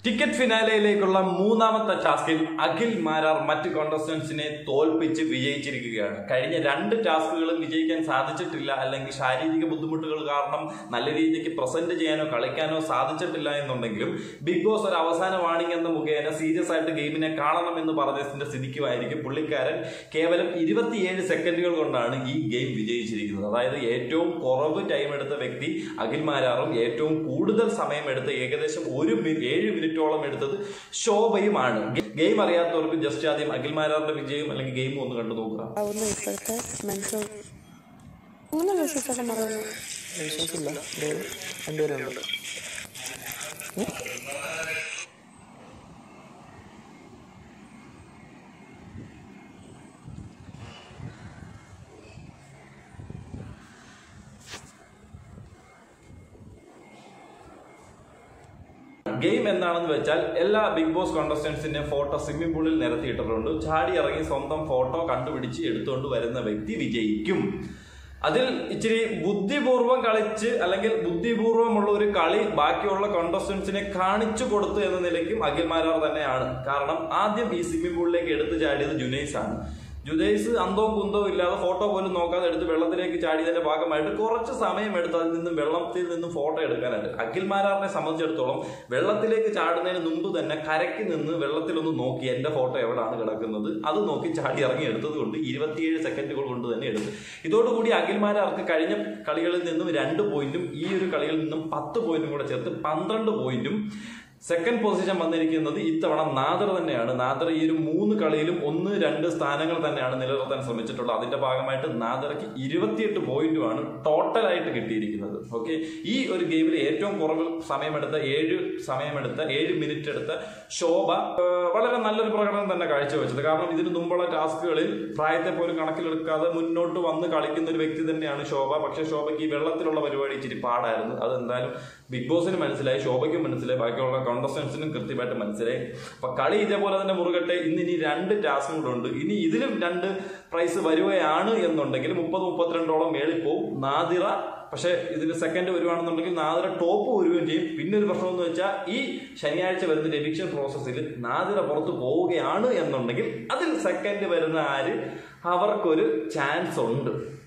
ticket ഫിനാലയിലേക്കുള്ള മൂന്നാമത്തെ ടാസ്കിൽ അഖിൽ മാരാർ മറ്റ് കോണ്ടസ്റ്റൻസിനെ തോൽപ്പിച്ച് വിജയിച്ചിരിക്കുകയാണ് കഴിഞ്ഞ രണ്ട് ടാസ്കുകളും വിജയിക്കാൻ സാധിച്ചിട്ടില്ല അല്ലെങ്കിൽ ശാരീരിക ബുദ്ധിമുട്ടുകൾ കാരണം നല്ല രീതിക്ക് പ്രസന്റ് ചെയ്യാനോ കളിക്കാനോ സാധിച്ചിട്ടില്ല എന്നുണ്ടെങ്കിലും ബിഗ് ബോസ് ഒരു അവസാന വാണിംഗ് എന്ന മുഖേന സീരിയസ് ആയിട്ട് ഗെയിമിനെ കാണണം എന്ന് പറഞ്ഞതിന്റെ സ്ഥിതിക്കുമായിരിക്കും പുള്ളിക്കാരൻ കേവലം ഇരുപത്തിയേഴ് സെക്കൻഡുകൾ കൊണ്ടാണ് ഈ ഗെയിം വിജയിച്ചിരിക്കുന്നത് അതായത് ഏറ്റവും കുറവ് ടൈം എടുത്ത വ്യക്തി അഖിൽ മാരാറും ഏറ്റവും കൂടുതൽ സമയം എടുത്ത ഏകദേശം ഒരു മി- ഏഴ് മിനിറ്റോളം എടുത്തത് ശോഭയുമാണ് ഗെയിം അറിയാത്തവർക്ക് ജസ്റ്റ് ആദ്യം അഖിൽ മാരാറിന്റെ വിജയം അല്ലെങ്കിൽ ഗെയിം ഒന്ന് കണ്ടു നോക്കുക ആവുന്ന ഇപ്പോഴത്തെ മെൻസൽ അങ്ങനെ മെസ്സേജൊക്കെ മറന്നു മെൻഷൻസ് ഇല്ല ദേ രണ്ടുപേരുണ്ട് ഗെയിം എന്താണെന്ന് വെച്ചാൽ എല്ലാ ബിഗ് ബോസ് കോണ്ടസ്റ്റന്റ്സിന്റെ ഫോട്ടോ സ്വിമ്മിംഗ് പൂളിൽ നിരത്തിയിട്ടിട്ടുണ്ട് ചാടി ഇറങ്ങി സ്വന്തം ഫോട്ടോ കണ്ടുപിടിച്ച് എടുത്തുകൊണ്ട് വരുന്ന വ്യക്തി വിജയിക്കും അതിൽ ഇച്ചിരി ബുദ്ധിപൂർവം കളിച്ച് അല്ലെങ്കിൽ ബുദ്ധിപൂർവമുള്ള ഒരു കളി ബാക്കിയുള്ള കോണ്ടസ്റ്റന്റ്സിനെ കാണിച്ചു കൊടുത്തു എന്ന നിലയ്ക്കും അഖിൽ മാരാർ തന്നെയാണ് കാരണം ആദ്യം ഈ സ്വിമ്മിംഗ് പൂളിലേക്ക് എടുത്തു ചാടിയത് ജുനൈസ് ആണ് ജുനൈസ് അന്തവും കുന്തവും ഇല്ലാതെ ഫോട്ടോ പോലും നോക്കാതെ എടുത്ത് വെള്ളത്തിലേക്ക് ചാടിയതിന്റെ ഭാഗമായിട്ട് കുറച്ച് സമയം എടുത്ത് അതിൽ നിന്നും വെള്ളത്തിൽ നിന്നും ഫോട്ടോ എടുക്കാനായിട്ട് അഖിൽ മാരാറിനെ സംബന്ധിച്ചിടത്തോളം വെള്ളത്തിലേക്ക് ചാടുന്നതിന് മുമ്പ് തന്നെ കരയ്ക്ക് നിന്ന് വെള്ളത്തിലൊന്ന് നോക്കി എന്റെ ഫോട്ടോ എവിടെയാണ് കിടക്കുന്നത് അത് നോക്കി ചാടി ഇറങ്ങി എടുത്തത് കൊണ്ട് ഇരുപത്തിയേഴ് സെക്കൻഡുകൾ കൊണ്ട് തന്നെ എടുത്തു ഇതോടുകൂടി അഖിൽ മാരാർക്ക് കഴിഞ്ഞ കളികളിൽ നിന്നും രണ്ട് പോയിന്റും ഈ ഒരു കളികളിൽ നിന്നും പത്ത് പോയിന്റും കൂടെ ചേർത്ത് പന്ത്രണ്ട് പോയിന്റും സെക്കൻഡ് പൊസിഷൻ വന്നിരിക്കുന്നത് ഇത്തവണ നാദർ തന്നെയാണ് നാദർ ഈ ഒരു മൂന്ന് കളിയിലും ഒന്ന് രണ്ട് സ്ഥാനങ്ങൾ തന്നെയാണ് നിലനിർത്താൻ ശ്രമിച്ചിട്ടുള്ളത് അതിന്റെ ഭാഗമായിട്ട് നാദർക്ക് ഇരുപത്തിയെട്ട് പോയിന്റുമാണ് ടോട്ടലായിട്ട് കിട്ടിയിരിക്കുന്നത് ഓക്കെ ഈ ഒരു ഗെയിമിൽ ഏറ്റവും കുറവ് സമയമെടുത്ത ഏഴ് സമയമെടുത്ത ഏഴ് മിനിറ്റ് എടുത്ത ശോഭ ആ, വളരെ നല്ലൊരു പ്രകടനം തന്നെ കാഴ്ചവെച്ചത് കാരണം ഇതിന് മുമ്പുള്ള ടാസ്കുകളിൽ പ്രായത്തെ പോലും കണക്കിലെടുക്കാതെ മുന്നോട്ട് വന്ന് കളിക്കുന്ന ഒരു വ്യക്തി തന്നെയാണ് ശോഭ പക്ഷേ ശോഭയ്ക്ക് ഈ വെള്ളത്തിലുള്ള പരിപാടി ഇച്ചിരി പാടായിരുന്നു അതെന്തായാലും ബിഗ് ബോസിന് മനസ്സിലായി ശോഭയ്ക്കും മനസ്സിലായി ബാക്കിയുള്ള കോണ്ടസ്റ്റൻസിനും കൃത്യമായിട്ട് മനസ്സിലായി അപ്പൊ കളി ഇതേപോലെ തന്നെ മുറുകട്ടെ ഇന്ന് ഇനി രണ്ട് ടാസ്കും കൂടെ ഉണ്ട് ഇനി ഇതിലും രണ്ട് പ്രൈസ് വരുകയാണ് എന്നുണ്ടെങ്കിൽ മുപ്പത് മുപ്പത്തിരണ്ടോളം മേളിൽ പോവും നാദിറ പക്ഷെ ഇതിന് സെക്കൻഡ് വരുവാണെന്നുണ്ടെങ്കിൽ നാദിറ ടോപ്പ് വരികയും ചെയ്യും പിന്നെ ഒരു പ്രശ്നം എന്ന് വെച്ചാൽ ഈ ശനിയാഴ്ച വരുന്ന എവിക്ഷൻ പ്രോസസ്സിൽ നാദിറ പുറത്ത് പോവുകയാണ് എന്നുണ്ടെങ്കിൽ അതിൽ സെക്കൻഡ് വരുന്ന ആര് അവർക്കൊരു ചാൻസ് ഉണ്ട്